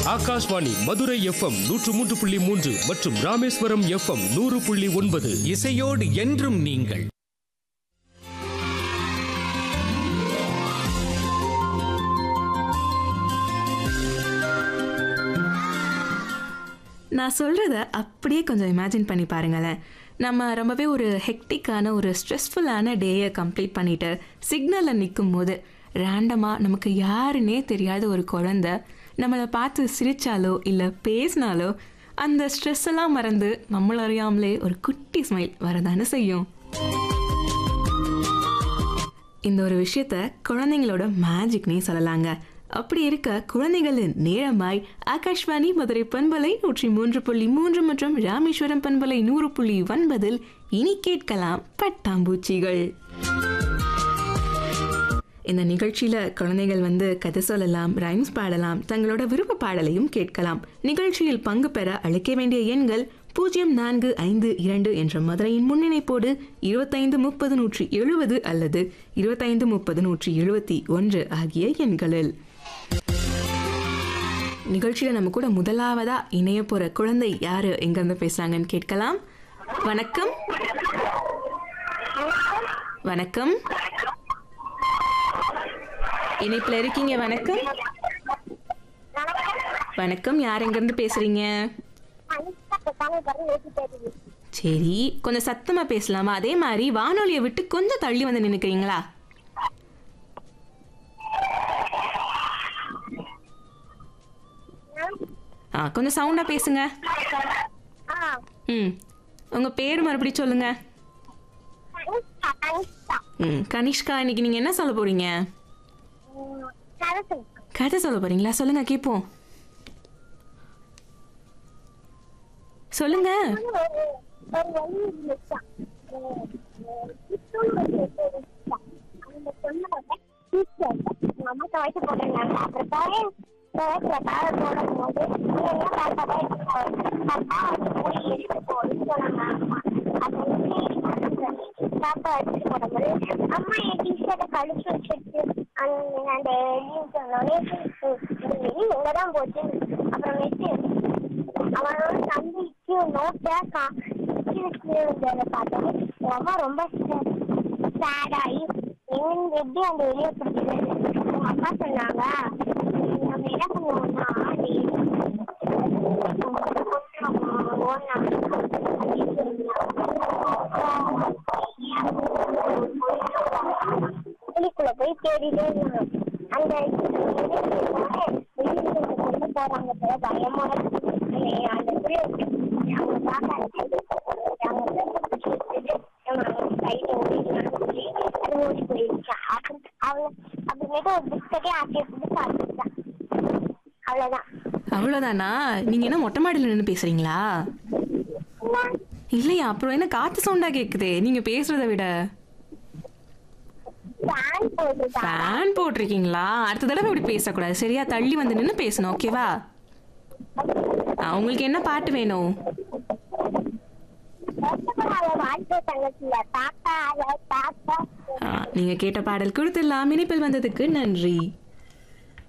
Akashvani Madurai FM நூற்று மூன்று புள்ளி மூன்று மற்றும் ராமேஸ்வரம் எஃப்எம் நூறு புள்ளி ஒன்பது இசையோடு என்றும் நீங்கள் நான் சொல்கிறத அப்படியே கொஞ்சம் இமேஜின் பண்ணி பாருங்களேன் நம்ம ரொம்பவே ஒரு ஹெக்டிக்கான ஒரு ஸ்ட்ரெஸ்ஃபுல்லான டேயை கம்ப்ளீட் பண்ணிட்டு சிக்னலில் நிற்கும் போது ரேண்டமாக நமக்கு யாருன்னே தெரியாத ஒரு குழந்த நம்மளை பார்த்து சிரிச்சாலோ இல்லை பேசினாலோ அந்த ஸ்ட்ரெஸ் எல்லாம் மறந்து நம்மள அறியாமலே ஒரு குட்டி ஸ்மைல் வரதானே செய்யும் இந்த ஒரு விஷயத்த குழந்தைங்களோட மேஜிக்னே சொல்லலாங்க அப்படி இருக்க குழந்தைகளின் நேரமாய் ஆகாஷ்வாணி மதுரை பண்பலை நூற்றி மூன்று புள்ளி மூன்று மற்றும் ராமேஸ்வரம் பண்பலை நூறு புள்ளி ஒன்பதில் இனி கேட்கலாம் பட்டாம்பூச்சிகள் இந்த நிகழ்ச்சியில குழந்தைகள் வந்து கதை சொல்லலாம் ரைம்ஸ் பாடலாம் தங்களோட விருப்ப பாடலையும் கேட்கலாம் நிகழ்ச்சியில் பங்கு பெற அழைக்க வேண்டிய எண்கள் பூஜ்ஜியம் நான்கு ஐந்து இரண்டு என்ற மதுரையின் முன்னிணைப்போடு இருபத்தைந்து முப்பது நூற்றி எழுபது அல்லது இருபத்தைந்து முப்பது நூற்றி எழுபத்தி ஒன்று ஆகிய எண்களில் நிகழ்ச்சியில நம்ம கூட முதலாவதா இணைய போற குழந்தை யாரு எங்க இருந்து பேசுறாங்கன்னு கேட்கலாம் வணக்கம் வணக்கம் இணைப்புல இருக்கீங்க வணக்கம் வணக்கம் யார் எங்க இருந்து பேசுறீங்க சரி கொஞ்சம் சத்தமா பேசலாமா அதே மாதிரி வானொலியை விட்டு கொஞ்சம் தள்ளி வந்து நின்னுக்கிறீங்களா ஆ கொஞ்சம் சவுண்டா பேசுங்க ம் உங்க பேர் மறுபடியும் சொல்லுங்க ம் கனிஷ்கா இன்னைக்கு நீங்க என்ன சொல்ல போறீங்க கதை சொல்ல போறீங்களா சொல்லுங்க கேட்போம் சொல்லுங்க அம்மா என் டிஷர்ட்டை கழிச்சு வச்சிருக்கு அந்த அந்த எழுதின்னு சொன்னோடனே வெளி எங்கதான் போச்சு அப்புறமேட்டு அவனோட தம்பிக்கு நோட்டை கா கீழே பார்த்தோம் எங்க அம்மா ரொம்ப சேட் ஆகி எங்க எப்படி அந்த வெளியே பிடிக்கிறது உங்க அம்மா சொன்னாங்க நம்ம என்ன பண்ணுவோம்னா வெளிக்குள்ள போய் தேடிட்டே இருந்தாங்க அந்த வெளியில கொண்டு போறாங்க போல பயமா இருக்கு அந்த புரிய அவங்க பார்க்க அது ஓடி போயிடுச்சு அப்புறம் அவளை அப்புறமேட்டு ஒரு பிஸ்கட்டே ஆட்டிய போட்டு சாப்பிட்டுட்டான் அவ்வளவுதான் அவ்வளோதானா நீங்க என்ன மொட்டை மாடியில் நின்று பேசுறீங்களா இல்லையா அப்புறம் என்ன காத்து சவுண்டா கேக்குதே நீங்க பேசுறத விட ஃபேன் போட்டுட்டான் ஃபேன் போட்டிருக்கீங்களா அடுத்த தடவை இப்படி பேசக்கூடாது சரியா தள்ளி வந்து நின்று பேசணும் ஓகேவா ஆ, உங்களுக்கு என்ன பாட்டு வேணும் வாழ்க்கை தங்கச்சில தாத்தா தாத்தா ஆ, நீங்க கேட்ட பாடல் கொடுத்துடலாம் இனிப்பில் வந்ததுக்கு நன்றி